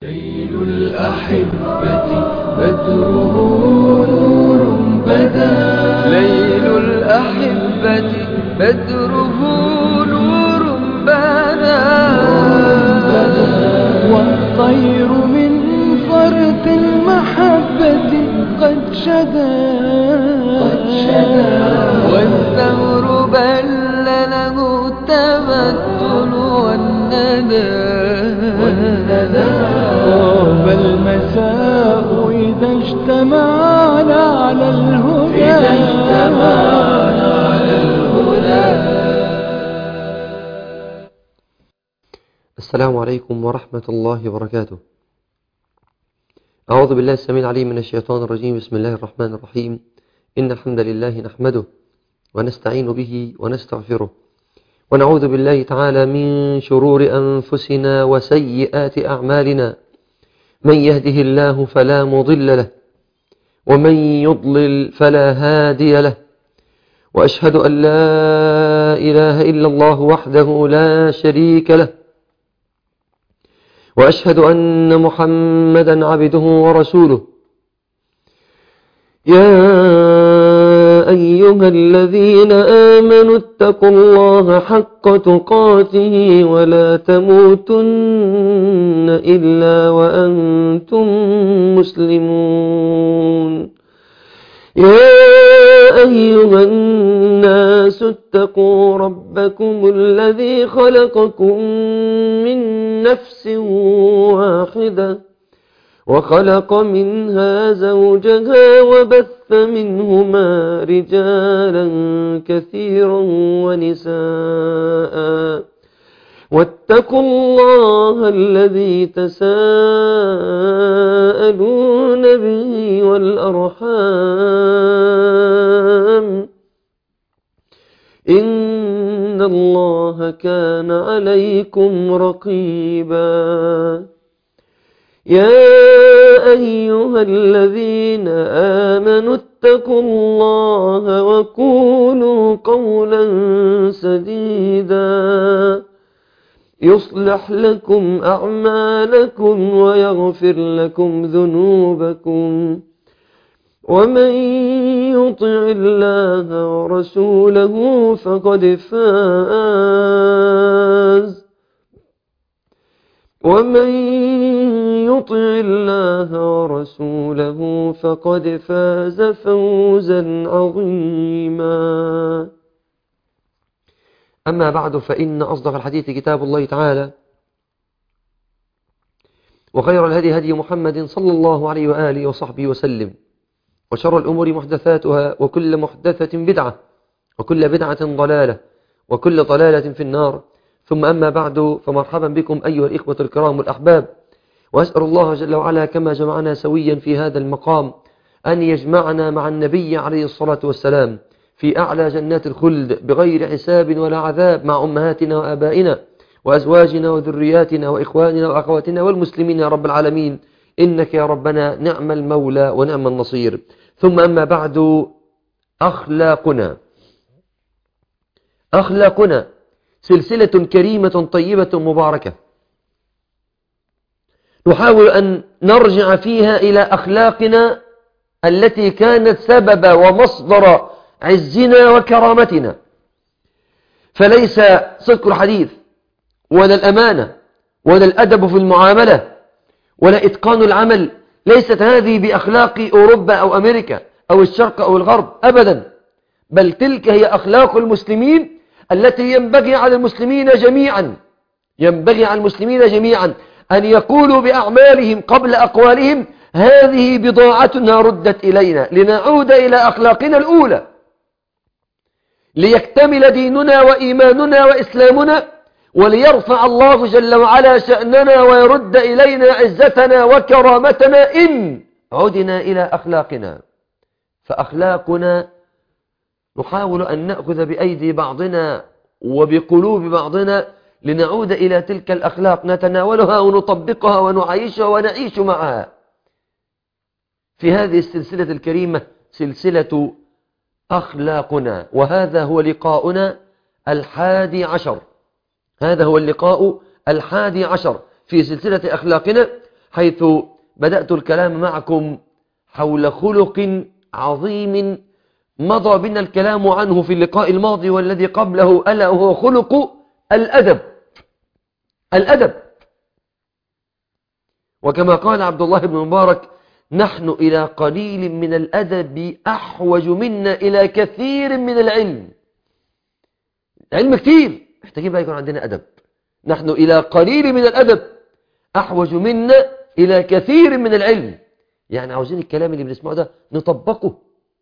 ليل الأحبة بدره نور بدا ليل الأحبة بدره نور بدا والطير من فرط المحبة قد شدا قد شدا والثور بل له التمثل والندى والندى طاب المساء إذا اجتمعنا على الهدى إذا اجتمعنا على الهدى السلام عليكم ورحمة الله وبركاته أعوذ بالله السميع العليم من الشيطان الرجيم بسم الله الرحمن الرحيم إن الحمد لله نحمده ونستعين به ونستغفره ونعوذ بالله تعالى من شرور أنفسنا وسيئات أعمالنا من يهده الله فلا مضل له ومن يضلل فلا هادي له وأشهد أن لا إله إلا الله وحده لا شريك له وأشهد أن محمدا عبده ورسوله يا أيها الذين آمنوا اتقوا الله حق تقاته ولا تموتن إلا وأنتم مسلمون يا أيها الناس اتقوا ربكم الذي خلقكم من نفس واحدة وخلق منها زوجها وبث منهما رجالا كثيرا ونساء واتقوا الله الذي تساءلون به والأرحام إن الله كان عليكم رقيبا يا أيها الذين آمنوا اتقوا الله وقولوا قولا سديدا يصلح لكم أعمالكم ويغفر لكم ذنوبكم ومن يطع الله ورسوله فقد فاز ومن يطع الله ورسوله فقد فاز فوزا عظيما أما بعد فإن أصدق الحديث كتاب الله تعالى وخير الهدي هدي محمد صلى الله عليه وآله وصحبه وسلم وشر الأمور محدثاتها وكل محدثة بدعة وكل بدعة ضلالة وكل ضلالة في النار ثم أما بعد فمرحبا بكم أيها الإخوة الكرام الأحباب وأسأل الله جل وعلا كما جمعنا سويا في هذا المقام أن يجمعنا مع النبي عليه الصلاة والسلام في أعلى جنات الخلد بغير حساب ولا عذاب مع أمهاتنا وآبائنا وأزواجنا وذرياتنا وإخواننا وأخواتنا والمسلمين يا رب العالمين إنك يا ربنا نعم المولى ونعم النصير ثم أما بعد أخلاقنا أخلاقنا سلسلة كريمة طيبة مباركة نحاول أن نرجع فيها إلى أخلاقنا التي كانت سبب ومصدر عزنا وكرامتنا فليس صدق الحديث ولا الأمانة ولا الأدب في المعاملة ولا إتقان العمل ليست هذه بأخلاق أوروبا أو أمريكا أو الشرق أو الغرب أبدا بل تلك هي أخلاق المسلمين التي ينبغي على المسلمين جميعا ينبغي على المسلمين جميعا أن يقولوا بأعمالهم قبل أقوالهم هذه بضاعتنا ردت إلينا لنعود إلى أخلاقنا الأولى ليكتمل ديننا وإيماننا وإسلامنا وليرفع الله جل وعلا شأننا ويرد إلينا عزتنا وكرامتنا إن عدنا إلى أخلاقنا فأخلاقنا نحاول أن نأخذ بأيدي بعضنا وبقلوب بعضنا لنعود إلى تلك الأخلاق نتناولها ونطبقها ونعيشها ونعيش معها في هذه السلسلة الكريمة سلسلة أخلاقنا وهذا هو لقاؤنا الحادي عشر هذا هو اللقاء الحادي عشر في سلسلة أخلاقنا حيث بدأت الكلام معكم حول خلق عظيم مضى بنا الكلام عنه في اللقاء الماضي والذي قبله ألا وهو خلق الأدب الأدب وكما قال عبد الله بن مبارك نحن إلى قليل من الأدب أحوج منا إلى كثير من العلم علم كتير محتاجين بقى يكون عندنا أدب نحن إلى قليل من الأدب أحوج منا إلى كثير من العلم يعني عاوزين الكلام اللي بنسمعه ده نطبقه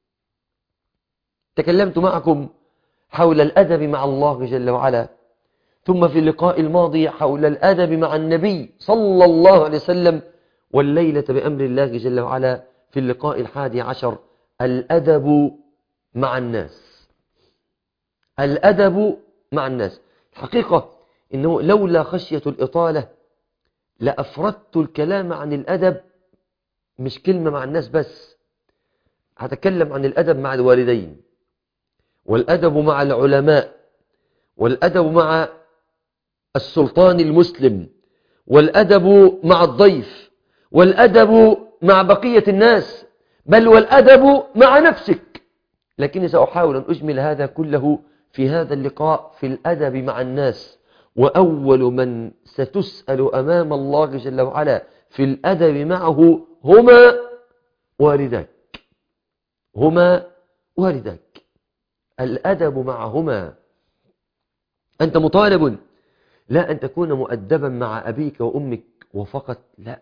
تكلمت معكم حول الأدب مع الله جل وعلا ثم في اللقاء الماضي حول الأدب مع النبي صلى الله عليه وسلم والليلة بأمر الله جل وعلا في اللقاء الحادي عشر الأدب مع الناس الأدب مع الناس الحقيقة إنه لولا خشية الإطالة لأفردت الكلام عن الأدب مش كلمة مع الناس بس هتكلم عن الأدب مع الوالدين والأدب مع العلماء والأدب مع السلطان المسلم والأدب مع الضيف والأدب مع بقية الناس بل والأدب مع نفسك لكني سأحاول أن أجمل هذا كله في هذا اللقاء في الأدب مع الناس وأول من ستسأل أمام الله جل وعلا في الأدب معه هما والداك هما والداك الأدب معهما أنت مطالب لا أن تكون مؤدبا مع أبيك وأمك وفقط لا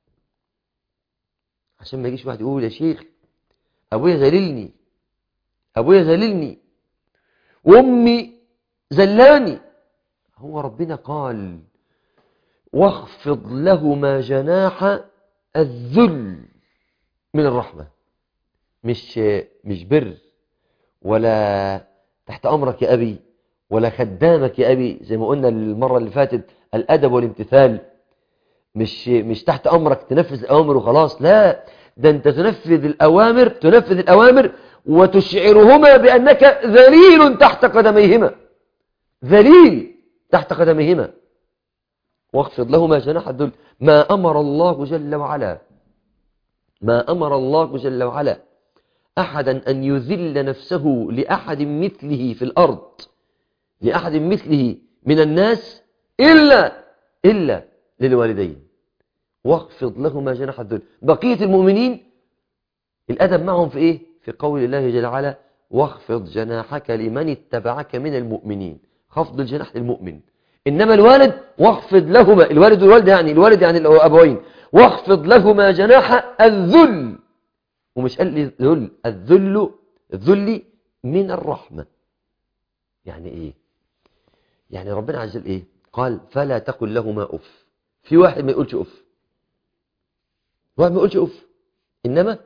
عشان ما يجيش واحد يقول يا شيخ أبويا ذللني أبويا ذللني وأمي زلاني هو ربنا قال واخفض لهما جناح الذل من الرحمة مش مش بر ولا تحت أمرك يا أبي ولا خدامك يا أبي زي ما قلنا المرة اللي فاتت الأدب والامتثال مش مش تحت أمرك تنفذ الأوامر وخلاص لا ده أنت تنفذ الأوامر تنفذ الأوامر وتشعرهما بأنك ذليل تحت قدميهما ذليل تحت قدميهما واخفض لهما جناح الذل ما أمر الله جل وعلا ما أمر الله جل وعلا أحدا أن يذل نفسه لأحد مثله في الأرض لأحد مثله من الناس إلا إلا للوالدين واخفض لهما جناح الذل بقية المؤمنين الأدب معهم في إيه؟ في قول الله جل وعلا واخفض جناحك لمن اتبعك من المؤمنين خفض الجناح للمؤمن إنما الوالد واخفض لهما الوالد والوالد يعني الوالد يعني الأبوين واخفض لهما جناح الذل ومش قال لي ذل الذل الذل من الرحمة يعني ايه يعني ربنا عز وجل ايه قال فلا تقل لهما اف في واحد ما يقولش اف واحد ما يقولش اف انما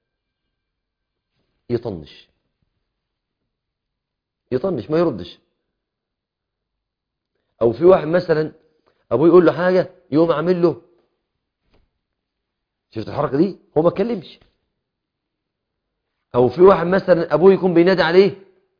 يطنش يطنش ما يردش او في واحد مثلا ابوه يقول له حاجة يقوم عامل له شفت الحركة دي هو ما اتكلمش او في واحد مثلا ابوه يكون بينادي عليه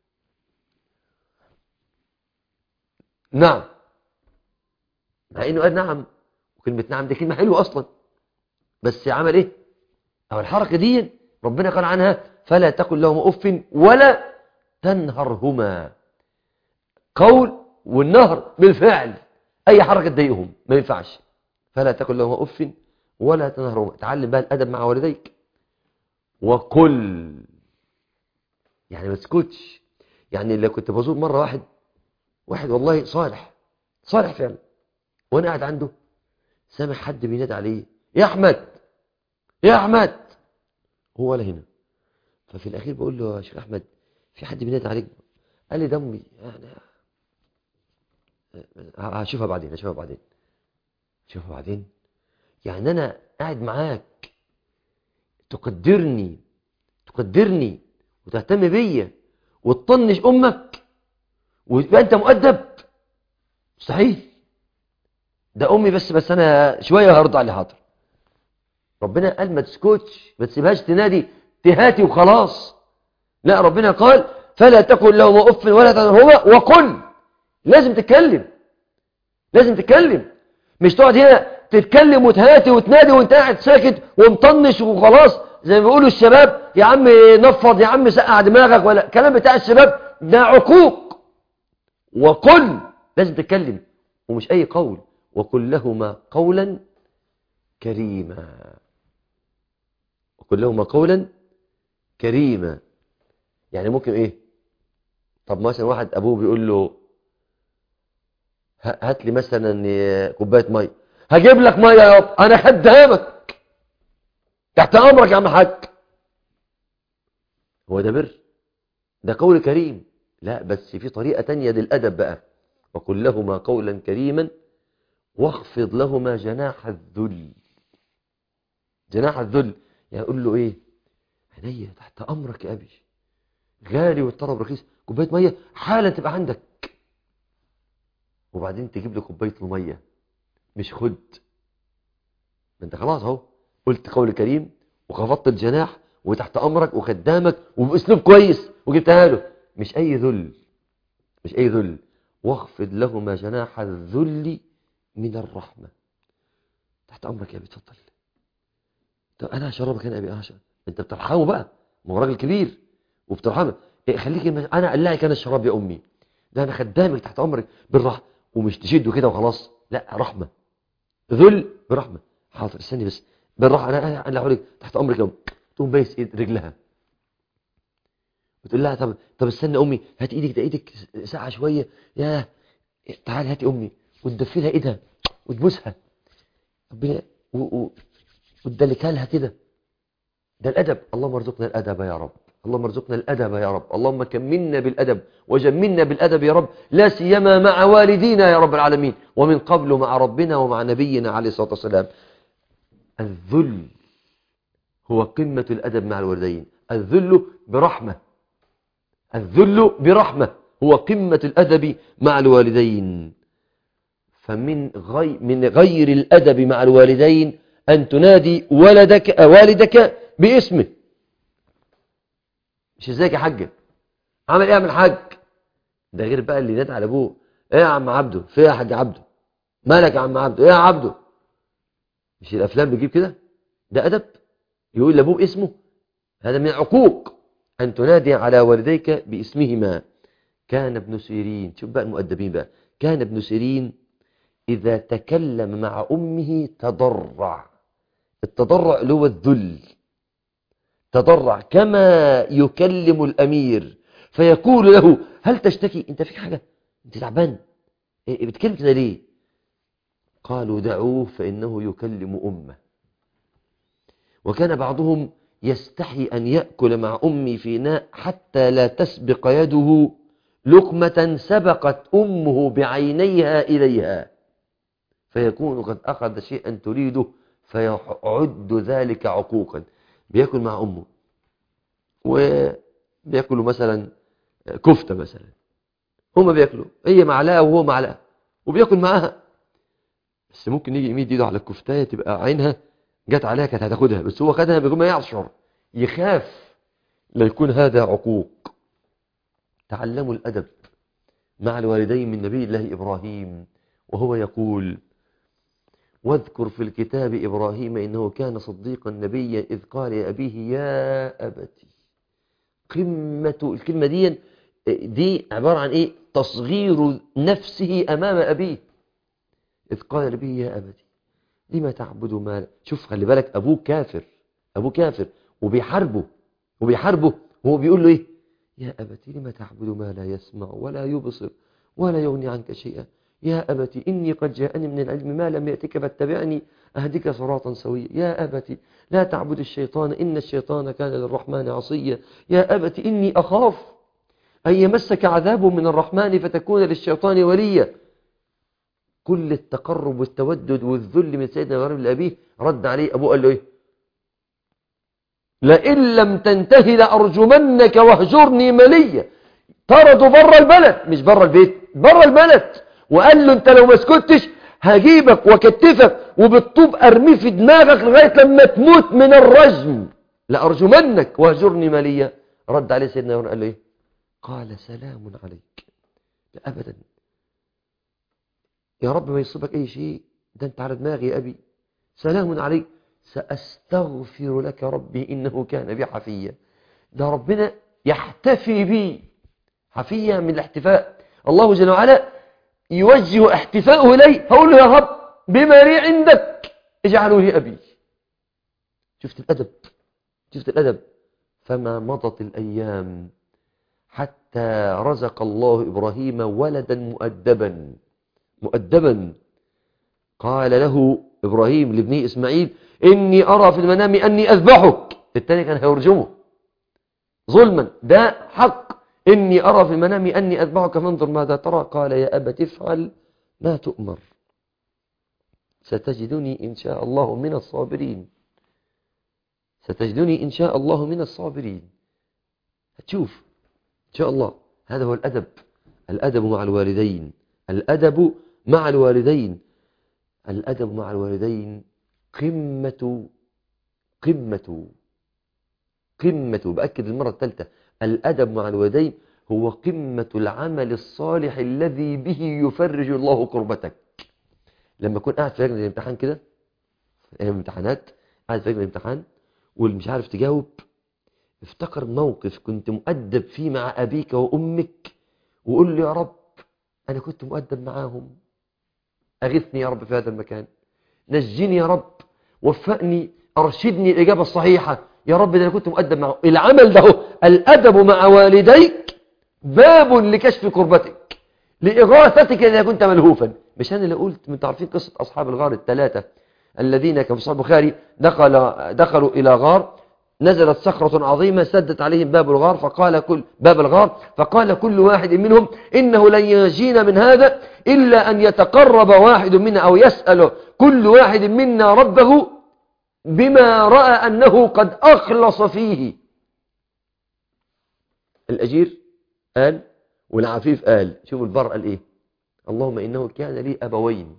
نعم مع انه قال نعم وكلمة نعم دي كلمة حلوة اصلا بس عمل ايه او الحركة دي ربنا قال عنها فلا تقل لهما اف ولا تنهرهما قول والنهر بالفعل اي حركة تضايقهم ما ينفعش فلا تقل لهما اف ولا تنهرهما تعلم بقى الادب مع والديك وكل يعني ما تسكتش يعني اللي كنت بزور مرة واحد واحد والله صالح صالح فعلا وانا قاعد عنده سامع حد بينادي عليه يا احمد يا احمد هو ولا هنا ففي الاخير بقول له يا شيخ احمد في حد بينادي عليك قال لي دمي يعني هشوفها بعدين هشوفها بعدين شوفها بعدين يعني انا قاعد معاك تقدرني تقدرني وتهتم بيا وتطنش امك ويبقى انت مؤدب مستحيل ده امي بس بس انا شويه هرد على حاضر ربنا قال ما تسكتش ما تسيبهاش تنادي تهاتي وخلاص لا ربنا قال فلا تقل لهما اف ولا تنهرهما وقل لازم تتكلم لازم تتكلم مش تقعد هنا تتكلم وتهاتي وتنادي وانت قاعد ساكت ومطنش وخلاص زي ما بيقولوا الشباب يا عم نفض يا عم سقع دماغك ولا كلام بتاع الشباب ده عقوق وقل لازم تتكلم ومش اي قول وقل لهما قولا كريما وقل لهما قولا كريما يعني ممكن ايه طب مثلا واحد ابوه بيقول له هات لي مثلا كوبايه ميه هجيب لك ميه يابا انا خدامك تحت امرك يا عم حاج هو ده بر ده قول كريم لا بس في طريقه تانية للادب بقى وقل لهما قولا كريما واخفض لهما جناح الذل جناح الذل يعني اقول له ايه عينيا تحت امرك يا ابي غالي والطلب رخيص كوبايه ميه حالا تبقى عندك وبعدين تجيب لي كوبايه الميه مش خد ما انت خلاص اهو قلت قول كريم وخفضت الجناح وتحت امرك وخدامك وباسلوب كويس وجبتها له مش اي ذل مش اي ذل واخفض لهما جناح الذل من الرحمه تحت امرك يا ابي اتفضل طب انا هشربك انا يا ابي هشرب انت بترحمه بقى ما هو راجل كبير وبترحمه إيه خليك انا اقلعك انا الشراب يا امي ده انا خدامك تحت امرك بالرحمه ومش تشده كده وخلاص لا رحمه ذل برحمه حاضر استني بس بالراحه انا انا هقول تحت امرك يا امي تقوم بايس ايد رجلها وتقول لها طب طب استنى امي هات ايدك ده ايدك ساعه شويه يا تعالي هاتي امي وتدفي لها ايدها وتبوسها ربنا و... و... وتدلكها لها كده ده الادب اللهم ارزقنا الادب يا رب اللهم ارزقنا الادب يا رب اللهم كملنا بالادب وجملنا بالادب يا رب لا سيما مع والدينا يا رب العالمين ومن قبل مع ربنا ومع نبينا عليه الصلاه والسلام الذل هو قمه الادب مع الوالدين الذل برحمه الذل برحمه هو قمه الادب مع الوالدين فمن غير من غير الادب مع الوالدين ان تنادي ولدك والدك باسمه مش ازيك يا حاج عامل ايه يا عم الحاج ده غير بقى اللي نادى على ابوه ايه يا عم عبده في يا حاج عبده مالك يا عم عبده ايه يا عبده مش الافلام بتجيب كده ده ادب يقول لابوه اسمه هذا من عقوق ان تنادي على والديك باسمهما كان ابن سيرين شوف بقى المؤدبين بقى كان ابن سيرين اذا تكلم مع امه تضرع التضرع اللي هو الذل تضرع كما يكلم الأمير فيقول له هل تشتكي انت فيك حاجة انت تعبان إيه بتكلم كده ليه قالوا دعوه فإنه يكلم أمه وكان بعضهم يستحي أن يأكل مع أمي في ناء حتى لا تسبق يده لقمة سبقت أمه بعينيها إليها فيكون قد أخذ شيئا تريده فيعد ذلك عقوقا بياكل مع امه وبياكلوا مثلا كفته مثلا هما بياكلوا هي معلقه وهو معلقه وبياكل معاها بس ممكن يجي يميد ايده على الكفتايه تبقى عينها جت عليها كانت هتاخدها بس هو خدها بيقوم ما يعشر يخاف لا يكون هذا عقوق تعلموا الادب مع الوالدين من نبي الله ابراهيم وهو يقول واذكر في الكتاب إبراهيم إنه كان صديقا نبيا إذ قال لأبيه يا أبتي قمة الكلمة دي دي عبارة عن إيه تصغير نفسه أمام أبيه إذ قال لأبيه يا أبتي لما تعبد ما لا شوف خلي بالك أبوه كافر أبوه كافر وبيحاربه وبيحاربه وهو بيقول له إيه يا أبتي لما تعبد ما لا يسمع ولا يبصر ولا يغني عنك شيئا يا أبتي إني قد جاءني من العلم ما لم يأتك فاتبعني أهدك صراطا سويا يا أبتي لا تعبد الشيطان إن الشيطان كان للرحمن عصيا يا أبتي إني أخاف أن يمسك عذاب من الرحمن فتكون للشيطان وليا كل التقرب والتودد والذل من سيدنا إبراهيم لأبيه رد عليه أبوه قال له إيه لئن لم تنتهي لأرجمنك واهجرني مليا طردوا بره البلد مش بره البيت بره البلد وقال له انت لو ما سكتش هجيبك وكتفك وبالطوب ارميه في دماغك لغايه لما تموت من الرجم لارجمنك واهجرني ماليا رد عليه سيدنا ابراهيم قال له ايه قال سلام عليك لا ابدا يا رب ما يصيبك اي شيء ده انت على دماغي يا أبي سلام عليك سأستغفر لك ربي إنه كان بي حفيا ده ربنا يحتفي بي حفيا من الاحتفاء الله جل وعلا يوجه احتفاءه إلي هقول له يا رب بما لي عندك اجعله لي أبي شفت الأدب شفت الأدب فما مضت الأيام حتى رزق الله إبراهيم ولدا مؤدبا مؤدبا قال له إبراهيم لابنه إسماعيل إني أرى في المنام أني أذبحك الثاني كان هيرجمه ظلما ده حق إني أرى في المنام أني أذبحك فانظر ماذا ترى قال يا أبت افعل ما تؤمر ستجدني إن شاء الله من الصابرين ستجدني إن شاء الله من الصابرين هتشوف إن شاء الله هذا هو الأدب الأدب مع الوالدين الأدب مع الوالدين الأدب مع الوالدين قمة قمة قمة بأكد المرة الثالثة الأدب مع الوالدين هو قمة العمل الصالح الذي به يفرج الله كربتك لما كنت قاعد في لجنة الامتحان كده أيام الامتحانات قاعد في لجنة الامتحان واللي مش عارف تجاوب افتكر موقف كنت مؤدب فيه مع أبيك وأمك وقول لي يا رب أنا كنت مؤدب معاهم أغثني يا رب في هذا المكان نجني يا رب وفقني أرشدني الإجابة الصحيحة يا رب ده أنا كنت مؤدب معه العمل ده هو الأدب مع والديك باب لكشف كربتك لإغاثتك إذا كنت ملهوفا مش أنا اللي قلت من تعرفين قصة أصحاب الغار الثلاثة الذين كما في صحيح البخاري دخل دخلوا إلى غار نزلت صخرة عظيمة سدت عليهم باب الغار فقال كل باب الغار فقال كل واحد منهم إنه لن ينجينا من هذا إلا أن يتقرب واحد منا أو يسأل كل واحد منا ربه بما رأى أنه قد أخلص فيه الأجير قال والعفيف قال شوفوا البر قال إيه اللهم إنه كان لي أبوين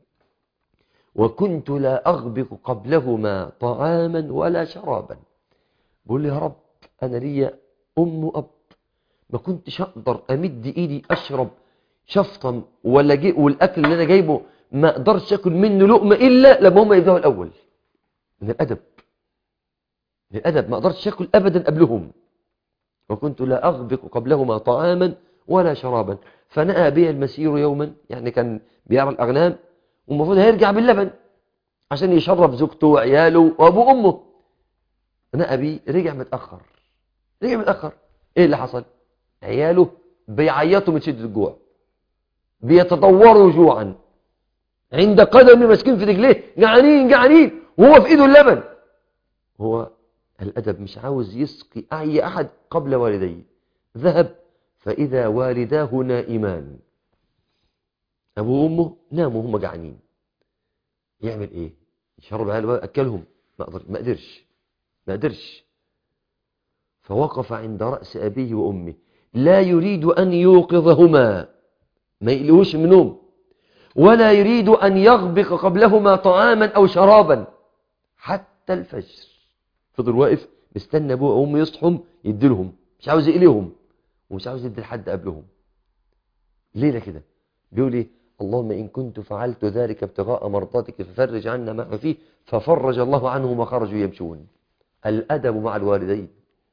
وكنت لا أغبق قبلهما طعاما ولا شرابا بقول لي يا رب أنا لي أم وأب ما كنتش أقدر أمد إيدي أشرب شفطا ولا جي والأكل اللي أنا جايبه ما أقدرش أكل منه لقمة إلا لما هم يبدأوا الأول من الأدب من الأدب ما أقدرش أكل أبدا قبلهم وكنت لا أغبق قبلهما طعاما ولا شرابا فنأى بي المسير يوما يعني كان بيرى الأغنام والمفروض هيرجع باللبن عشان يشرب زوجته وعياله وأبوه وأمه نأى بي رجع متأخر رجع متأخر إيه اللي حصل عياله بيعيطوا من شدة الجوع بيتطوروا جوعا عند قدم مسكين في رجليه جعانين جعانين وهو في ايده اللبن هو الأدب مش عاوز يسقي أي أحد قبل والديه ذهب فإذا والداه نائمان أبوه وأمه ناموا هم جعانين يعمل إيه يشرب عيال أكلهم ما قدر ما قدرش ما قدرش فوقف عند رأس أبيه وأمه لا يريد أن يوقظهما ما يقلهوش من نوم ولا يريد أن يغبق قبلهما طعاما أو شرابا حتى الفجر فضل واقف مستنى أبوه وأمه يصحهم يديلهم مش عاوز يقليهم ومش عاوز يدي لحد قبلهم ليه كده بيقول ايه اللهم إن كنت فعلت ذلك ابتغاء مرضاتك ففرج عنا ما فيه ففرج الله عنهم وخرجوا يمشون الأدب مع الوالدين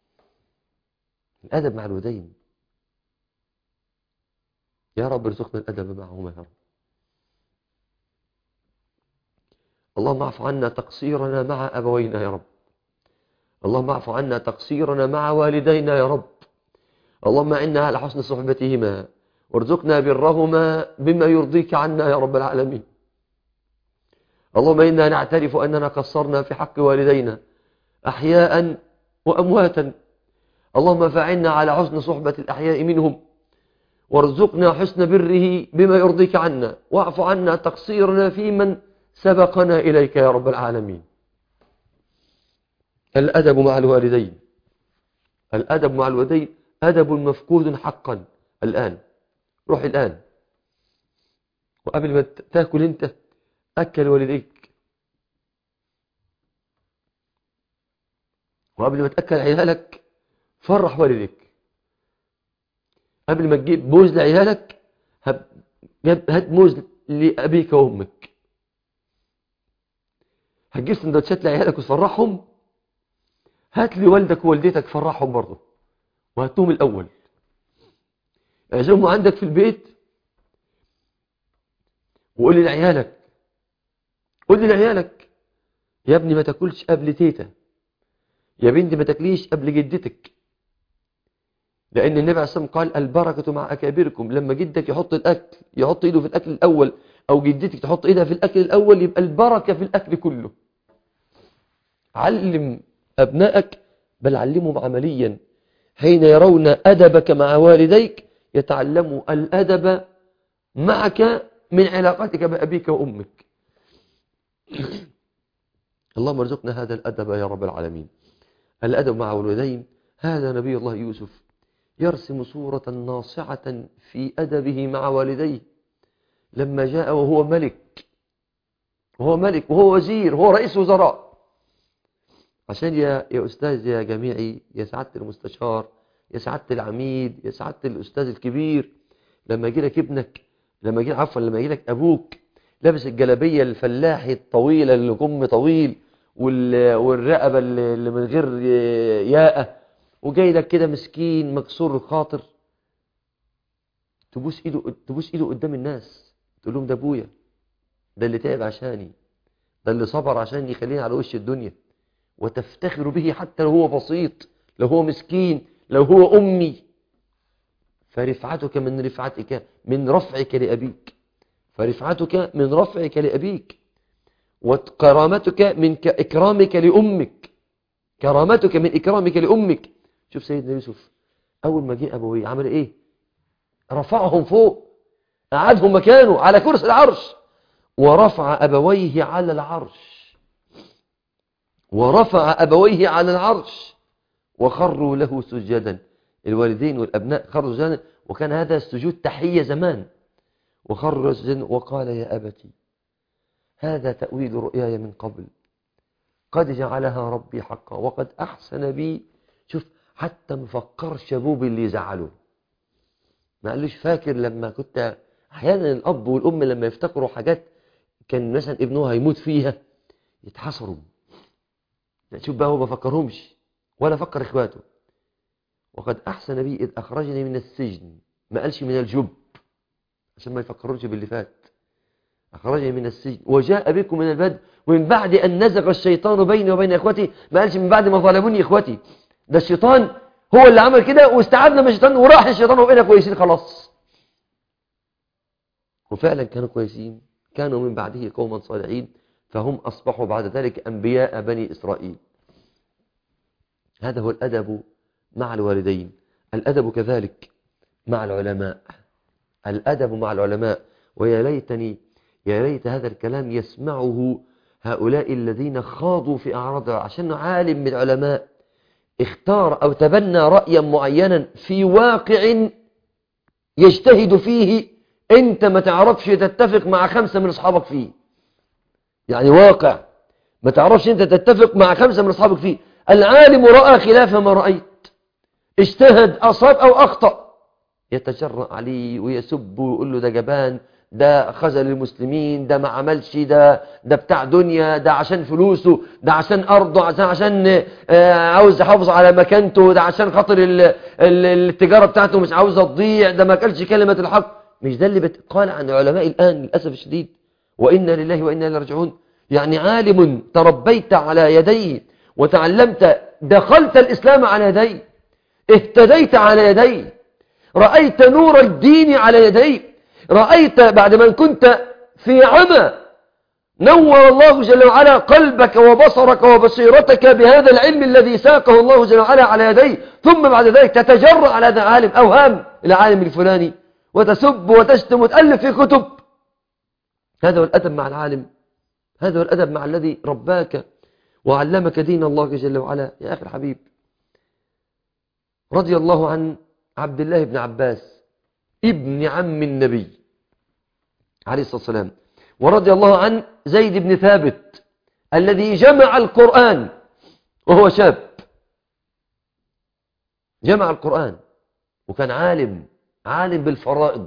الأدب مع الوالدين يا رب ارزقنا الأدب معهما يا رب اللهم اعف عنا تقصيرنا مع أبوينا يا رب اللهم اعف عنا تقصيرنا مع والدينا يا رب اللهم إنا على حسن صحبتهما وارزقنا برهما بما يرضيك عنا يا رب العالمين اللهم إنا نعترف أننا قصرنا في حق والدينا أحياء وأمواتا اللهم فعلنا على حسن صحبة الأحياء منهم وارزقنا حسن بره بما يرضيك عنا واعف عنا تقصيرنا في من سبقنا إليك يا رب العالمين الأدب مع الوالدين الأدب مع الوالدين أدب مفقود حقا الآن روح الآن وقبل ما تاكل انت أكل والديك وقبل ما تأكل عيالك فرح والديك قبل ما تجيب موز لعيالك هات موز لأبيك وأمك هتجيب سندوتشات لعيالك وتفرحهم هات لي والدك ووالدتك فرحهم برضه وهاتهم الاول اعزمهم عندك في البيت وقول لي لعيالك قول لي لعيالك يا ابني ما تاكلش قبل تيتا يا بنتي ما تاكليش قبل جدتك لان النبي عليه الصلاه والسلام قال البركه مع اكابركم لما جدك يحط الاكل يحط ايده في الاكل الاول او جدتك تحط ايدها في الاكل الاول يبقى البركه في الاكل كله علم ابنائك بل علمهم عمليا حين يرون ادبك مع والديك يتعلموا الادب معك من علاقتك بابيك وامك اللهم ارزقنا هذا الادب يا رب العالمين الادب مع الوالدين هذا نبي الله يوسف يرسم صورة ناصعة في أدبه مع والديه لما جاء وهو ملك وهو ملك وهو وزير وهو رئيس وزراء عشان يا, يا أستاذ يا جميعي يا سعادة المستشار يا سعادة العميد يا سعادة الأستاذ الكبير لما يجي لك ابنك لما يجي عفوا لما يجي لك أبوك لابس الجلابية الفلاحي الطويلة اللي كم طويل والرقبة اللي من غير ياقة وجاي لك كده مسكين مكسور الخاطر تبوس ايده تبوس ايده قدام الناس تقول لهم ده ابويا ده اللي تعب عشاني ده اللي صبر عشان يخليني على وش الدنيا وتفتخر به حتى لو هو بسيط لو هو مسكين لو هو امي فرفعتك من رفعتك من رفعك لابيك فرفعتك من رفعك لابيك وكرامتك من اكرامك لامك كرامتك من اكرامك لامك شوف سيدنا يوسف أول ما جه أبويه عمل إيه رفعهم فوق قعدهم مكانه على كرسي العرش ورفع أبويه على العرش ورفع أبويه على العرش وخروا له سجدا الوالدين والأبناء خروا سجدا وكان هذا السجود تحية زمان وخروا سجدا وقال يا أبتي هذا تأويل رؤياي من قبل قد جعلها ربي حقا وقد أحسن بي شوف حتى مفكرش ابوه باللي يزعله ما قالوش فاكر لما كنت احيانا الاب والام لما يفتكروا حاجات كان مثلا ابنه هيموت فيها يتحصروا شوف بقى هو ما فكرهمش ولا فكر اخواته وقد احسن بي اذ اخرجني من السجن ما قالش من الجب عشان ما يفكرونش باللي فات اخرجني من السجن وجاء بكم من البدء ومن بعد ان نزغ الشيطان بيني وبين اخوتي ما قالش من بعد ما ظلموني اخوتي ده الشيطان هو اللي عمل كده واستعدنا من الشيطان وراح الشيطان وبقينا كويسين خلاص وفعلا كانوا كويسين كانوا من بعده قوما صالحين فهم أصبحوا بعد ذلك أنبياء بني إسرائيل هذا هو الأدب مع الوالدين الأدب كذلك مع العلماء الأدب مع العلماء ويا ليتني يا ليت هذا الكلام يسمعه هؤلاء الذين خاضوا في أعراضها عشان عالم من العلماء اختار أو تبنى رأيا معينا في واقع يجتهد فيه انت ما تعرفش تتفق مع خمسة من اصحابك فيه يعني واقع ما تعرفش انت تتفق مع خمسة من اصحابك فيه العالم رأى خلاف ما رأيت اجتهد أصاب أو أخطأ يتجرأ عليه ويسب ويقول له ده جبان ده خذل المسلمين ده ما عملش ده ده بتاع دنيا ده عشان فلوسه ده عشان أرضه عشان عشان آه عاوز يحافظ على مكانته ده عشان خاطر ال ال التجارة بتاعته مش عاوزة تضيع ده ما كلش كلمة الحق مش ده اللي قال عن علماء الآن للأسف الشديد وإنا لله وإنا إليه راجعون يعني عالم تربيت على يديه وتعلمت دخلت الإسلام على يديه اهتديت على يديه رأيت نور الدين على يديه رأيت بعد ما كنت في عمى نور الله جل وعلا قلبك وبصرك وبصيرتك بهذا العلم الذي ساقه الله جل وعلا على يديه ثم بعد ذلك تتجرأ على هذا العالم أوهام العالم الفلاني وتسب وتشتم وتألف في كتب هذا هو الأدب مع العالم هذا هو الأدب مع الذي رباك وعلمك دين الله جل وعلا يا أخي الحبيب رضي الله عن عبد الله بن عباس ابن عم النبي عليه الصلاة والسلام ورضي الله عن زيد بن ثابت الذي جمع القرآن وهو شاب جمع القرآن وكان عالم عالم بالفرائض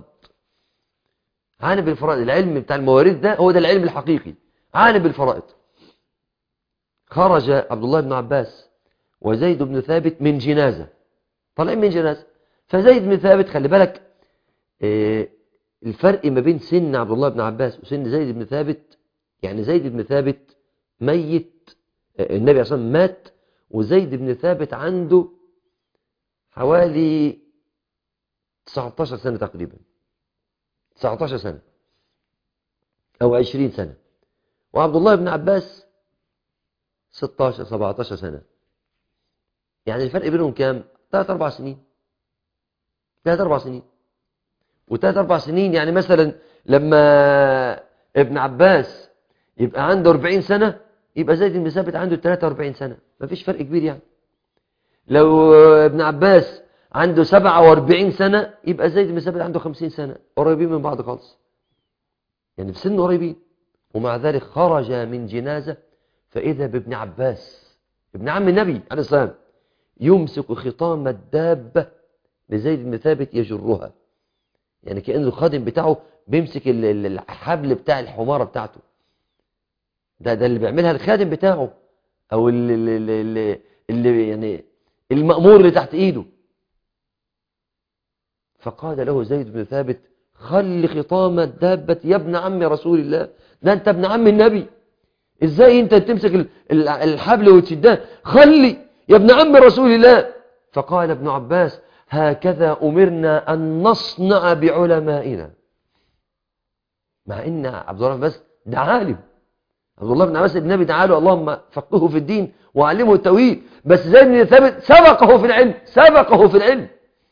عالم بالفرائض العلم بتاع المواريث ده هو ده العلم الحقيقي عالم بالفرائض خرج عبد الله بن عباس وزيد بن ثابت من جنازة طالعين من جنازة فزيد بن ثابت خلي بالك آه، الفرق ما بين سن عبد الله بن عباس وسن زيد بن ثابت يعني زيد بن ثابت ميت آه، النبي عليه الصلاة والسلام مات وزيد بن ثابت عنده حوالي 19 سنة تقريبا 19 سنة أو 20 سنة وعبد الله بن عباس 16 17 سنة يعني الفرق بينهم كام 3 4 سنين 3 4 سنين و3 4 سنين يعني مثلا لما ابن عباس يبقى عنده 40 سنة يبقى زيد بن ثابت عنده 43 سنة مفيش فرق كبير يعني لو ابن عباس عنده 47 سنة يبقى زيد بن ثابت عنده 50 سنة قريبين من بعض خالص يعني في سن قريبين ومع ذلك خرج من جنازة فإذا بابن عباس ابن عم النبي عليه السلام يمسك خطام الدابة لزيد بن ثابت يجرها يعني كأن الخادم بتاعه بيمسك ال- ال- الحبل بتاع الحمارة بتاعته ده ده اللي بيعملها الخادم بتاعه او اللي, اللي, اللي, اللي يعني المأمور اللي تحت ايده فقال له زيد بن ثابت خل خطام الدابة يا ابن عم رسول الله ده انت ابن عم النبي ازاي انت تمسك ال- ال- الحبل وتشدها خلي يا ابن عم رسول الله فقال ابن عباس هكذا أمرنا أن نصنع بعلمائنا مع ان عبد الله بن عباس ده عالم عبد الله بن عباس النبي دعا له اللهم فقهه في الدين وعلمه التوحيد بس زيد بن ثابت سبقه في العلم سبقه في العلم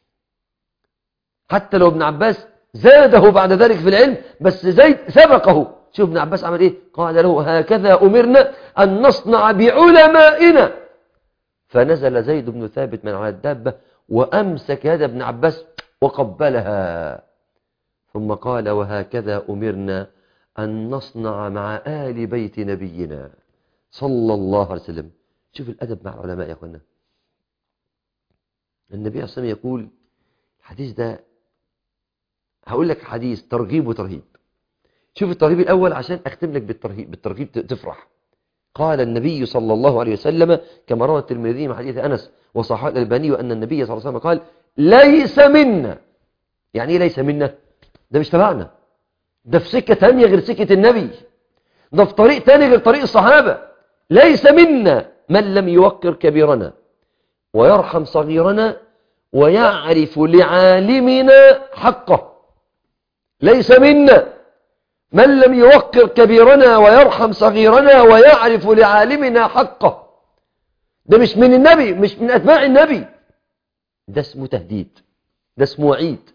حتى لو ابن عباس زاده بعد ذلك في العلم بس زيد سبقه شوف ابن عباس عمل ايه قال له هكذا امرنا ان نصنع بعلمائنا فنزل زيد بن ثابت من على الدابه وامسك يد ابن عباس وقبلها ثم قال وهكذا امرنا أن نصنع مع آل بيت نبينا صلى الله عليه وسلم شوف الأدب مع العلماء يا أخوانا النبي عليه الصلاة والسلام يقول الحديث ده هقول لك حديث ترغيب وترهيب شوف الترهيب الأول عشان أختم لك بالترهيب بالترغيب تفرح قال النبي صلى الله عليه وسلم كما روى الترمذي من حديث أنس وصححه الألباني أن النبي صلى الله عليه وسلم قال ليس منا يعني إيه ليس منا ده مش تبعنا ده في سكة تانية غير سكة النبي ده في طريق تاني غير طريق الصحابة ليس منا من لم يوقر كبيرنا ويرحم صغيرنا ويعرف لعالمنا حقه ليس منا من لم يوقر كبيرنا ويرحم صغيرنا ويعرف لعالمنا حقه ده مش من النبي مش من أتباع النبي ده اسمه تهديد ده اسمه وعيد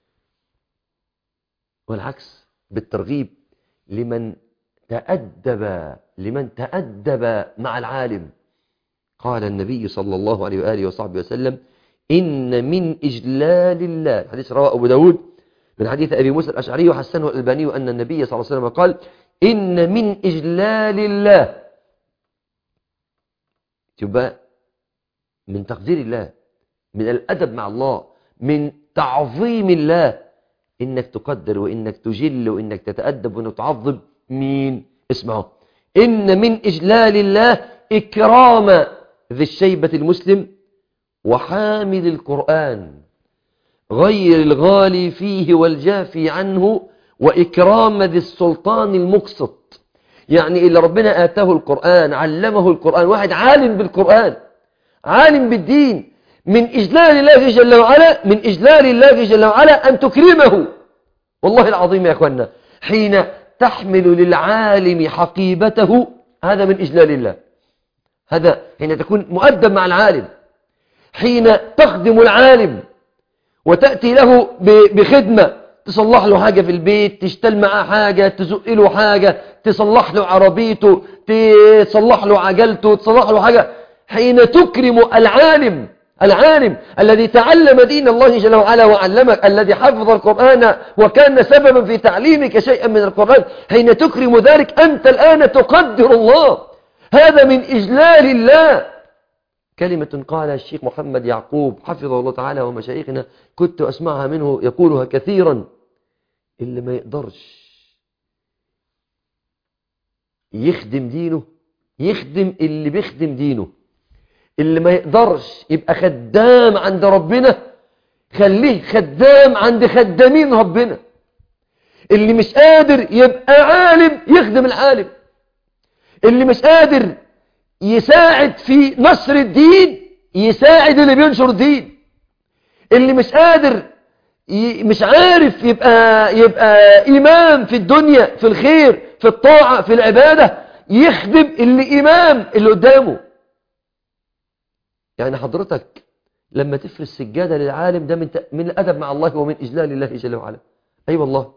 والعكس بالترغيب لمن تأدب لمن تأدب مع العالم قال النبي صلى الله عليه وآله وصحبه وسلم إن من إجلال الله حديث رواه أبو داود من حديث أبي موسى الأشعري وحسنه الألباني أن النبي صلى الله عليه وسلم قال إن من إجلال الله تبقى من تقدير الله من الأدب مع الله من تعظيم الله إنك تقدر وإنك تجل وإنك تتأدب وإنك تعظم مين اسمعوا إن من إجلال الله إكرام ذي الشيبة المسلم وحامل القرآن غير الغالي فيه والجافي عنه وإكرام ذي السلطان المقسط يعني اللي ربنا آتاه القرآن علمه القرآن واحد عالم بالقرآن عالم بالدين من إجلال الله جل وعلا من إجلال الله جل وعلا أن تكرمه والله العظيم يا أخوانا حين تحمل للعالم حقيبته هذا من إجلال الله هذا حين تكون مؤدب مع العالم حين تخدم العالم وتأتي له بخدمة تصلح له حاجة في البيت تشتل معاه حاجة تزق له حاجة تصلح له عربيته تصلح له عجلته تصلح له حاجة حين تكرم العالم العالم الذي تعلم دين الله جل وعلا وعلمك الذي حفظ القرآن وكان سببا في تعليمك شيئا من القرآن حين تكرم ذلك أنت الآن تقدر الله هذا من إجلال الله كلمة قالها الشيخ محمد يعقوب حفظه الله تعالى ومشايخنا كنت أسمعها منه يقولها كثيرا اللي ما يقدرش يخدم دينه يخدم اللي بيخدم دينه اللي ما يقدرش يبقى خدام عند ربنا خليه خدام عند خدامين ربنا اللي مش قادر يبقى عالم يخدم العالم اللي مش قادر يساعد في نشر الدين يساعد اللي بينشر الدين اللي مش قادر ي... مش عارف يبقى يبقى إمام في الدنيا في الخير في الطاعة في العبادة يخدم اللي إمام اللي قدامه يعني حضرتك لما تفرش سجادة للعالم ده من, من الأدب مع الله ومن إجلال الله جل وعلا أي أيوة والله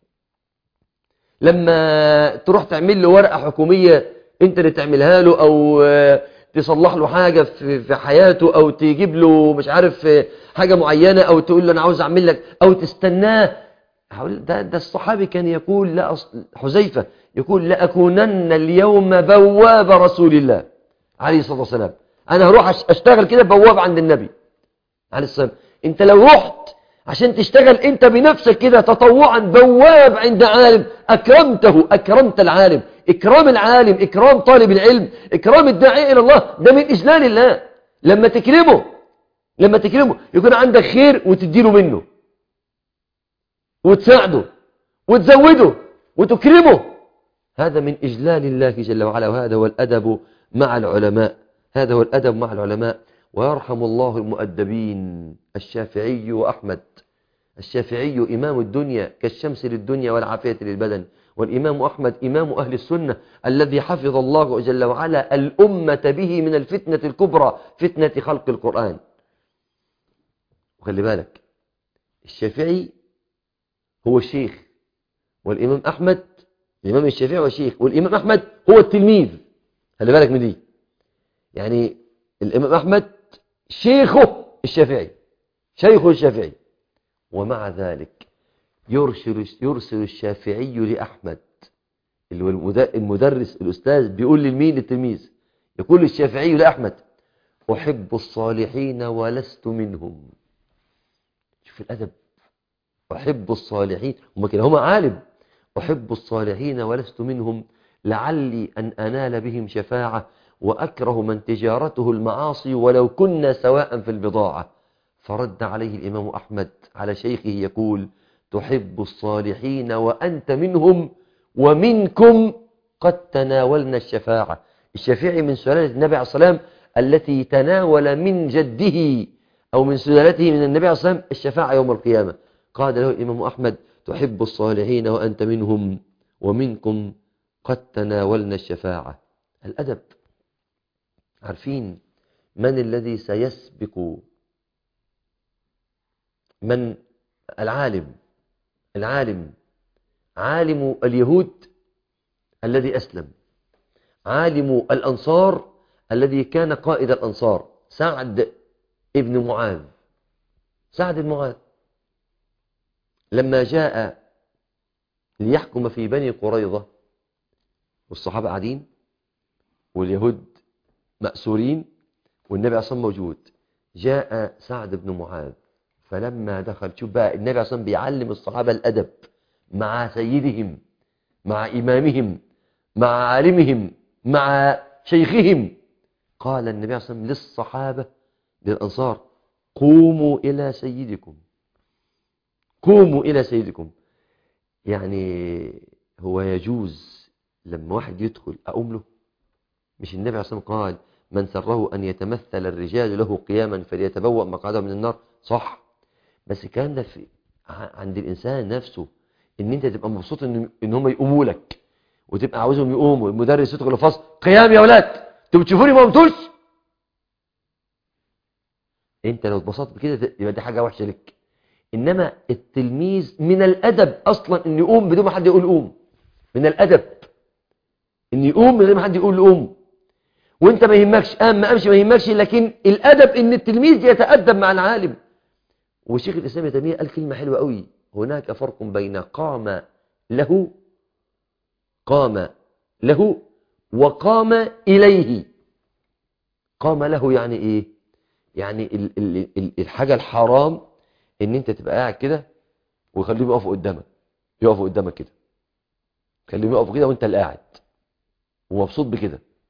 لما تروح تعمل له ورقة حكومية انت اللي تعملها له او تصلح له حاجة في حياته او تجيب له مش عارف حاجة معينة او تقول له انا عاوز اعمل لك او تستناه ده, ده الصحابي كان يقول لا حذيفة يقول لأكونن اليوم بواب رسول الله عليه الصلاة والسلام انا هروح اشتغل كده بواب عند النبي عليه الصلاة والسلام انت لو رحت عشان تشتغل انت بنفسك كده تطوعا بواب عند عالم اكرمته اكرمت العالم اكرام العالم اكرام طالب العلم اكرام الداعي الى الله ده من اجلال الله لما تكرمه لما تكرمه يكون عندك خير وتديله منه وتساعده وتزوده وتكرمه هذا من اجلال الله جل وعلا وهذا هو الادب مع العلماء هذا هو الادب مع العلماء ويرحم الله المؤدبين الشافعي وأحمد الشافعي إمام الدنيا كالشمس للدنيا والعافية للبدن والإمام أحمد إمام أهل السنة الذي حفظ الله جل وعلا الأمة به من الفتنة الكبرى فتنة خلق القرآن وخلي بالك الشافعي هو الشيخ والإمام أحمد الإمام الشافعي هو الشيخ والإمام أحمد هو التلميذ خلي بالك من دي يعني الإمام أحمد شيخه الشافعي شيخه الشافعي ومع ذلك يرسل, يرسل الشافعي لأحمد اللي هو المدرس الأستاذ بيقول للمين للتلميذ يقول الشافعي لأحمد أحب الصالحين ولست منهم شوف الأدب أحب الصالحين هم كده هم عالم أحب الصالحين ولست منهم لعلي أن أنال بهم شفاعة وأكره من تجارته المعاصي ولو كنا سواء في البضاعة فرد عليه الإمام أحمد على شيخه يقول تحب الصالحين وأنت منهم ومنكم قد تناولنا الشفاعة الشفيع من سلالة النبي عليه الصلاة والسلام التي تناول من جده أو من سلالته من النبي عليه الصلاة والسلام الشفاعة يوم القيامة قال له الإمام أحمد تحب الصالحين وأنت منهم ومنكم قد تناولنا الشفاعة الأدب عارفين من الذي سيسبق من العالم العالم عالم اليهود الذي أسلم عالم الأنصار الذي كان قائد الأنصار سعد ابن معاذ سعد بن معاذ لما جاء ليحكم في بني قريظة والصحابة قاعدين واليهود مأسورين والنبي عليه موجود جاء سعد بن معاذ فلما دخل شوف بقى النبي عليه الصلاة بيعلم الصحابة الأدب مع سيدهم مع إمامهم مع عالمهم مع شيخهم قال النبي عليه الصلاة للصحابة للأنصار قوموا إلى سيدكم قوموا إلى سيدكم يعني هو يجوز لما واحد يدخل أقوم له مش النبي عليه الصلاة قال من سره أن يتمثل الرجال له قياما فليتبوأ مقعده من النار صح بس الكلام ده في عند الإنسان نفسه إن أنت تبقى مبسوط إن, إن هم يقوموا لك وتبقى عاوزهم يقوموا المدرس يدخل الفصل قيام يا ولاد انتوا بتشوفوني ما قمتوش انت لو اتبسطت بكده يبقى دي حاجه وحشه لك انما التلميذ من الادب اصلا ان يقوم بدون ما حد يقول قوم من الادب ان يقوم من غير ما حد يقول قوم وانت ما يهمكش قام ما قامش ما يهمكش لكن الادب ان التلميذ يتادب مع العالم وشيخ الاسلام ابن تيميه قال كلمه حلوه قوي هناك فرق بين قام له قام له وقام اليه قام له يعني ايه يعني ال ال ال الحاجه الحرام ان انت تبقى قاعد كده ويخليهم يقفوا قدامك يقفوا قدامك كده خليهم يقفوا كده وانت اللي قاعد ومبسوط بكده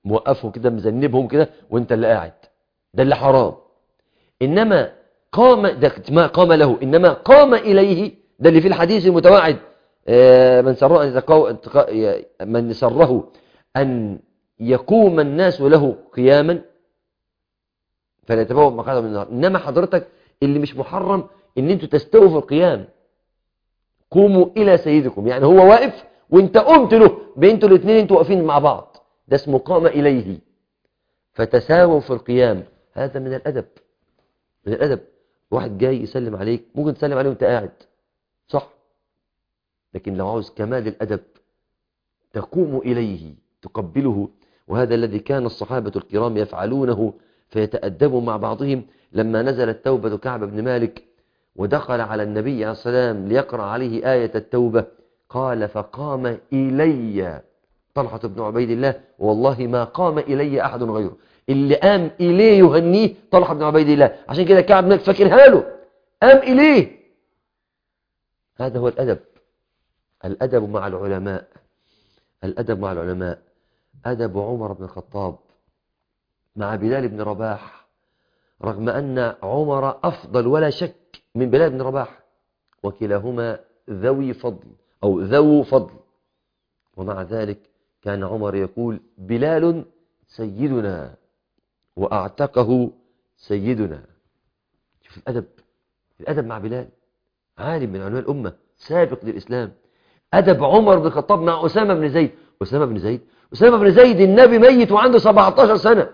موقفهم كده مذنبهم كده وانت اللي قاعد ده اللي حرام انما قام ده ما قام له انما قام اليه ده اللي في الحديث المتواعد آه، من سره ان يتقو- يتق- من سره ان يقوم الناس له قياما فليتبوأ مقعده من النار انما حضرتك اللي مش محرم ان انتوا تستووا في القيام قوموا الى سيدكم يعني هو واقف وانت قمت له بانتوا الاثنين انتوا واقفين مع بعض ده اسمه قام اليه فتساووا في القيام هذا من الادب من الادب واحد جاي يسلم عليك ممكن تسلم عليه وانت قاعد صح لكن لو عاوز كمال الادب تقوم اليه تقبله وهذا الذي كان الصحابه الكرام يفعلونه فيتأدبوا مع بعضهم لما نزلت توبة كعب بن مالك ودخل على النبي عليه السلام ليقرأ عليه آية التوبة قال فقام إلي طلحة بن عبيد الله والله ما قام إلي أحد غيره اللي قام إليه يهنيه طلحة بن عبيد الله عشان كده كعب بن مالك فاكرها له قام إليه هذا هو الأدب الأدب مع العلماء الأدب مع العلماء أدب عمر بن الخطاب مع بلال بن رباح رغم أن عمر أفضل ولا شك من بلال بن رباح وكلاهما ذوي فضل أو ذو فضل ومع ذلك كان عمر يقول بلال سيدنا وأعتقه سيدنا شوف الأدب الأدب مع بلال عالم من علماء الأمة سابق للإسلام أدب عمر بن الخطاب مع أسامة بن زيد أسامة بن زيد أسامة بن زيد النبي ميت وعنده 17 سنة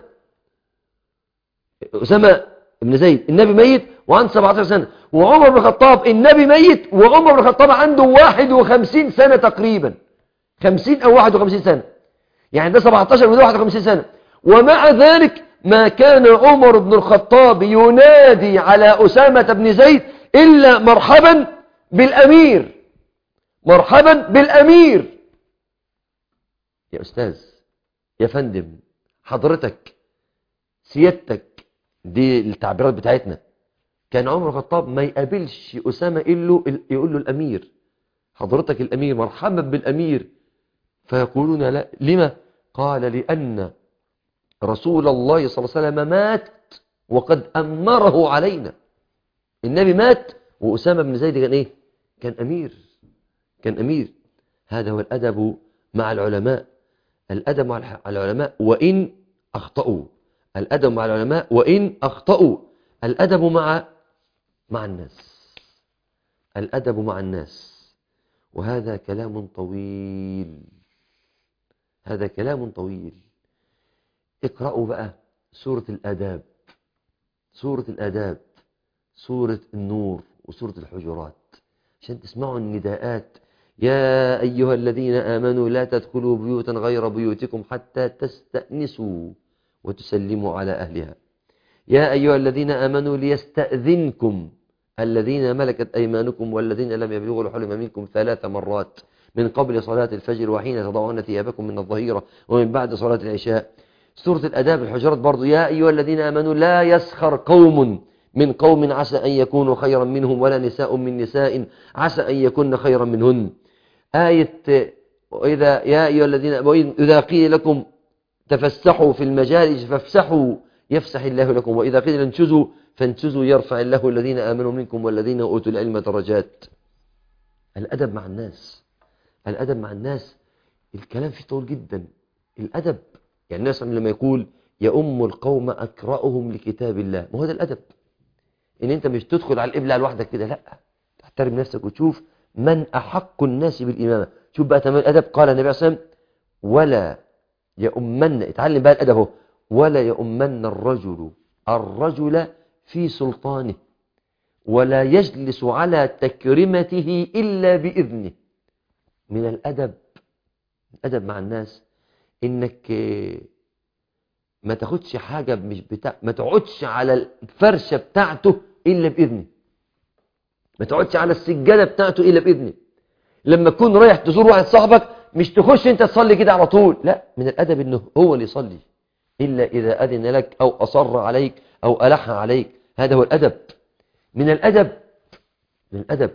أسامة بن زيد النبي ميت وعنده 17 سنة وعمر بن الخطاب النبي ميت وعمر بن الخطاب عنده 51 سنة تقريبا 50 أو 51 سنة يعني ده 17 وده 51 سنة ومع ذلك ما كان عمر بن الخطاب ينادي على أسامة بن زيد إلا مرحبا بالأمير مرحبا بالأمير يا أستاذ يا فندم حضرتك سيادتك دي التعبيرات بتاعتنا كان عمر الخطاب ما يقابلش أسامة إلا يقول له الأمير حضرتك الأمير مرحبا بالأمير فيقولون لا لما قال لأن رسول الله صلى الله عليه وسلم مات وقد أمره علينا النبي مات وأسامة بن زيد كان إيه كان أمير كان أمير هذا هو الأدب مع العلماء الأدب مع العلماء وإن أخطأوا الأدب مع العلماء وإن أخطأوا الأدب مع مع الناس الأدب مع الناس وهذا كلام طويل هذا كلام طويل اقرأوا بقى سورة الآداب سورة الآداب سورة النور وسورة الحجرات عشان تسمعوا النداءات يا أيها الذين آمنوا لا تدخلوا بيوتا غير بيوتكم حتى تستأنسوا وتسلموا على أهلها يا أيها الذين آمنوا ليستأذنكم الذين ملكت أيمانكم والذين لم يبلغوا الحلم منكم ثلاث مرات من قبل صلاة الفجر وحين تضعون ثيابكم من الظهيرة ومن بعد صلاة العشاء سورة الأداب الحجرات برضو يا أيها الذين آمنوا لا يسخر قوم من قوم عسى أن يكونوا خيرا منهم ولا نساء من نساء عسى أن يكون خيرا منهن آية وإذا يا أيها الذين إذا قيل لكم تفسحوا في المجالس فافسحوا يفسح الله لكم وإذا قيل انشزوا فانشزوا يرفع الله الذين آمنوا منكم والذين أوتوا العلم درجات الأدب مع الناس الأدب مع الناس الكلام فيه طول جدا الأدب يعني الناس لما يقول يا أم القوم أكرأهم لكتاب الله ما هو ده الأدب إن أنت مش تدخل على الإبلع لوحدك كده لا تحترم نفسك وتشوف من أحق الناس بالإمامة شوف بقى تمام الأدب قال النبي عليه الصلاة والسلام ولا يؤمن اتعلم بقى الأدب اهو ولا يؤمن الرجل الرجل في سلطانه ولا يجلس على تكرمته إلا بإذنه من الأدب الأدب مع الناس إنك ما تاخدش حاجة مش بتاع ما تقعدش على الفرشة بتاعته إلا بإذنه ما تقعدش على السجادة بتاعته إلا بإذنه لما تكون رايح تزور واحد صاحبك مش تخش انت تصلي كده على طول لا من الأدب انه هو اللي يصلي إلا إذا أذن لك أو أصر عليك أو ألح عليك هذا هو الأدب من الأدب من الأدب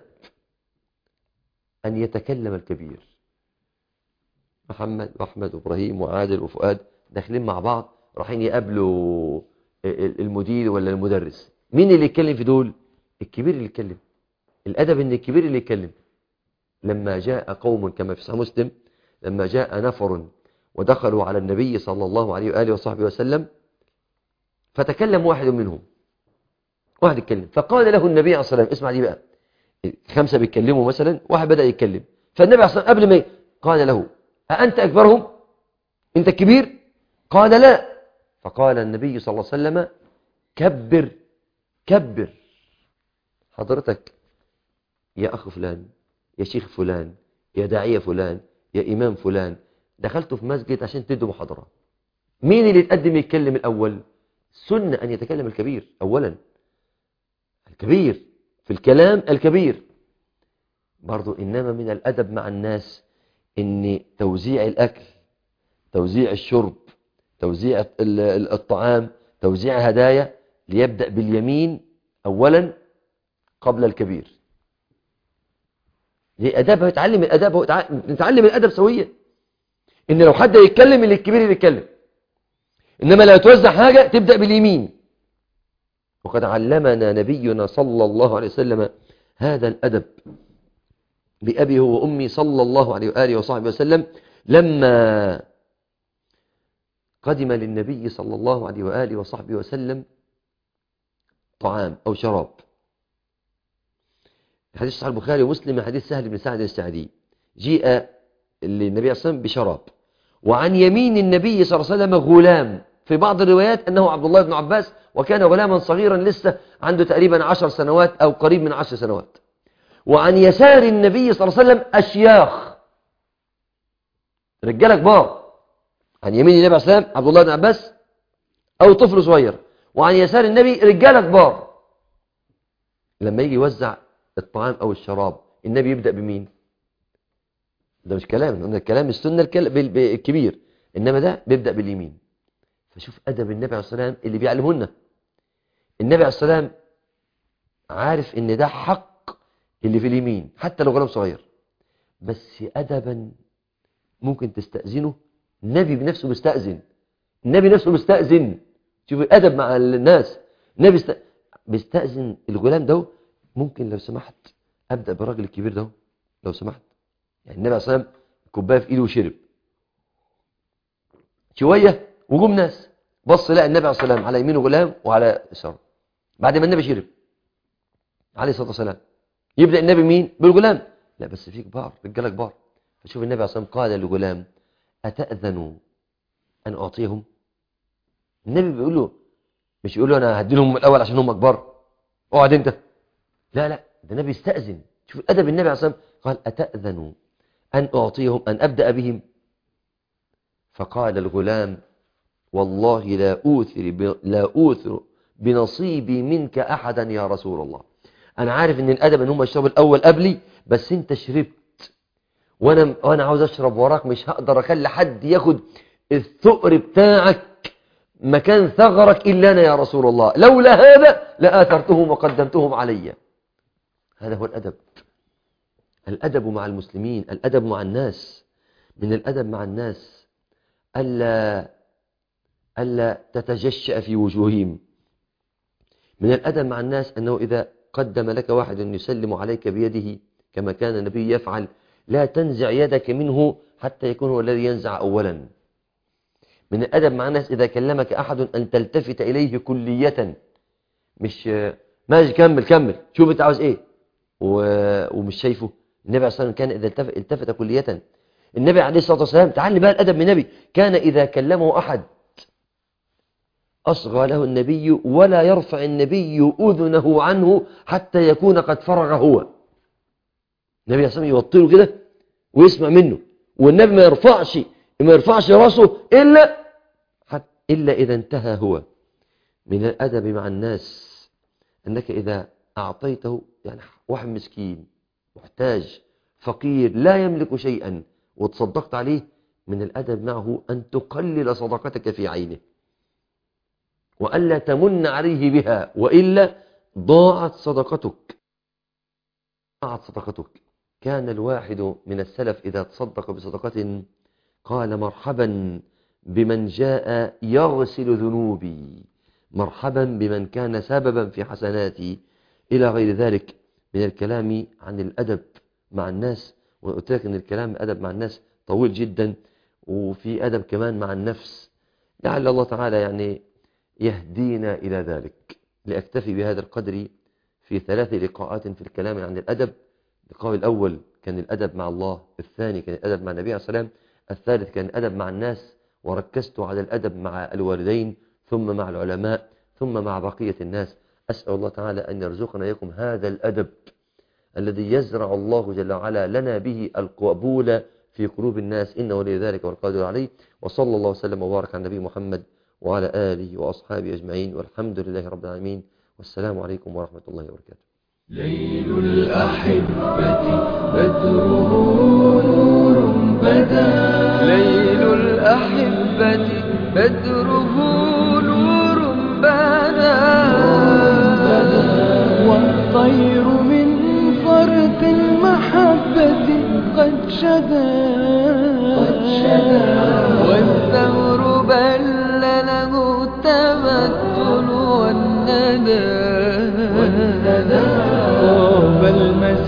أن يتكلم الكبير محمد وأحمد وإبراهيم وعادل وفؤاد داخلين مع بعض رايحين يقابلوا المدير ولا المدرس مين اللي يتكلم في دول الكبير اللي يتكلم الأدب ان الكبير اللي يتكلم لما جاء قوم كما في صحيح مسلم لما جاء نفر ودخلوا على النبي صلى الله عليه وآله وصحبه وسلم فتكلم واحد منهم واحد يتكلم فقال له النبي عليه الصلاة والسلام اسمع دي بقى خمسة بيتكلموا مثلا واحد بدأ يتكلم فالنبي عليه الصلاة والسلام قبل ما قال له أأنت أكبرهم أنت الكبير قال لا فقال النبي صلى الله عليه وسلم كبر كبر حضرتك يا أخ فلان يا شيخ فلان يا داعية فلان يا إمام فلان دخلت في مسجد عشان تدوا محاضرة مين اللي يتقدم يتكلم الأول سنة أن يتكلم الكبير أولا الكبير في الكلام الكبير برضو إنما من الأدب مع الناس إن توزيع الأكل توزيع الشرب توزيع الطعام توزيع هدايا ليبدأ باليمين أولا قبل الكبير دي أدابها يتعلم الأداب نتعلم الأدب سويا إن لو حد يتكلم اللي الكبير اللي يتكلم إنما لا توزع حاجة تبدأ باليمين وقد علمنا نبينا صلى الله عليه وسلم هذا الأدب بأبي هو وأمي صلى الله عليه وآله وصحبه وسلم لما قدم للنبي صلى الله عليه وآله وصحبه وسلم طعام أو شراب حديث صحيح البخاري ومسلم حديث سهل بن سعد السعدي جيء للنبي صلى الله عليه وسلم بشراب وعن يمين النبي صلى الله عليه وسلم غلام في بعض الروايات أنه عبد الله بن عباس وكان غلاما صغيرا لسه عنده تقريبا عشر سنوات أو قريب من عشر سنوات وعن يسار النبي صلى الله عليه وسلم أشياخ رجالة كبار عن يمين النبي عليه الصلاة والسلام عبد الله بن عباس أو طفل صغير وعن يسار النبي رجالة كبار لما يجي يوزع الطعام أو الشراب النبي يبدأ بمين ده مش كلام قلنا الكلام السنة الكبير إنما ده بيبدأ باليمين فشوف أدب النبي عليه الصلاة والسلام اللي بيعلمه لنا النبي عليه الصلاة والسلام عارف إن ده حق اللي في اليمين حتى لو غلام صغير بس أدبا ممكن تستأذنه النبي بنفسه بيستأذن النبي نفسه بيستأذن شوف الأدب مع الناس النبي است... بيستأذن الغلام ده ممكن لو سمحت أبدأ بالراجل الكبير ده لو سمحت يعني النبي عليه الصلاة والسلام كوباية في إيده وشرب شوية وجوم ناس بص لقى النبي عليه الصلاة والسلام على يمينه غلام وعلى يساره بعد ما النبي شرب عليه الصلاة والسلام يبدأ النبي مين بالغلام لا بس في كبار رجاله كبار فشوف النبي عليه الصلاة والسلام قال للغلام أتأذن أن أعطيهم النبي بيقول له مش يقول له أنا هدي لهم الأول عشان هم كبار اقعد أنت لا لا ده النبي استأذن شوف الأدب النبي عليه الصلاة والسلام قال أتأذن أن أعطيهم أن أبدأ بهم فقال الغلام والله لا أوثر لا أوثر بنصيبي منك أحدا يا رسول الله أنا عارف إن الأدب إن هم يشربوا الأول قبلي بس أنت شربت وأنا وأنا عاوز أشرب وراك مش هقدر أخلي حد ياخد الثؤر بتاعك مكان ثغرك إلا أنا يا رسول الله لولا هذا لآثرتهم وقدمتهم علي هذا هو الأدب الأدب مع المسلمين الأدب مع الناس من الأدب مع الناس ألا ألا تتجشأ في وجوههم من الأدب مع الناس أنه إذا قدم لك واحد يسلم عليك بيده كما كان النبي يفعل لا تنزع يدك منه حتى يكون هو الذي ينزع أولا من الأدب مع الناس إذا كلمك أحد أن تلتفت إليه كلية مش ماشي كمل كمل شوف أنت عاوز إيه و... ومش شايفه النبي عليه الصلاة والسلام كان إذا التفت, التفت كلية النبي عليه الصلاة والسلام تعال بقى الأدب من النبي كان إذا كلمه أحد أصغى له النبي ولا يرفع النبي أذنه عنه حتى يكون قد فرغ هو النبي عليه الصلاة والسلام يوطله كده ويسمع منه والنبي ما يرفعش ما يرفعش راسه إلا حتى إلا إذا انتهى هو من الأدب مع الناس أنك إذا أعطيته يعني واحد مسكين محتاج فقير لا يملك شيئا وتصدقت عليه من الأدب معه أن تقلل صدقتك في عينه وألا تمن عليه بها وإلا ضاعت صدقتك ضاعت صدقتك كان الواحد من السلف إذا تصدق بصدقة قال مرحبا بمن جاء يغسل ذنوبي مرحبا بمن كان سببا في حسناتي إلى غير ذلك من الكلام عن الأدب مع الناس وقلت لك أن الكلام الأدب مع الناس طويل جدا وفي أدب كمان مع النفس لعل الله تعالى يعني يهدينا إلى ذلك لأكتفي بهذا القدر في ثلاث لقاءات في الكلام عن الأدب اللقاء الأول كان الأدب مع الله الثاني كان الأدب مع النبي عليه الصلاة والسلام الثالث كان الأدب مع الناس وركزت على الأدب مع الوالدين ثم مع العلماء ثم مع بقية الناس أسأل الله تعالى أن يرزقنا إياكم هذا الأدب الذي يزرع الله جل وعلا لنا به القبول في قلوب الناس إنه ولي ذلك والقادر عليه وصلى الله وسلم وبارك على النبي محمد وعلى آله وأصحابه أجمعين والحمد لله رب العالمين والسلام عليكم ورحمة الله وبركاته ليل الأحبة بدره نور بدا ليل الأحبة بدره نور بدا والطير من فرط المحبة قد شدا والثور بل له التمثل والندى طاب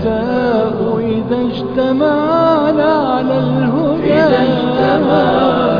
المساء إذا اجتمعنا على الهدى إذا اجتمعنا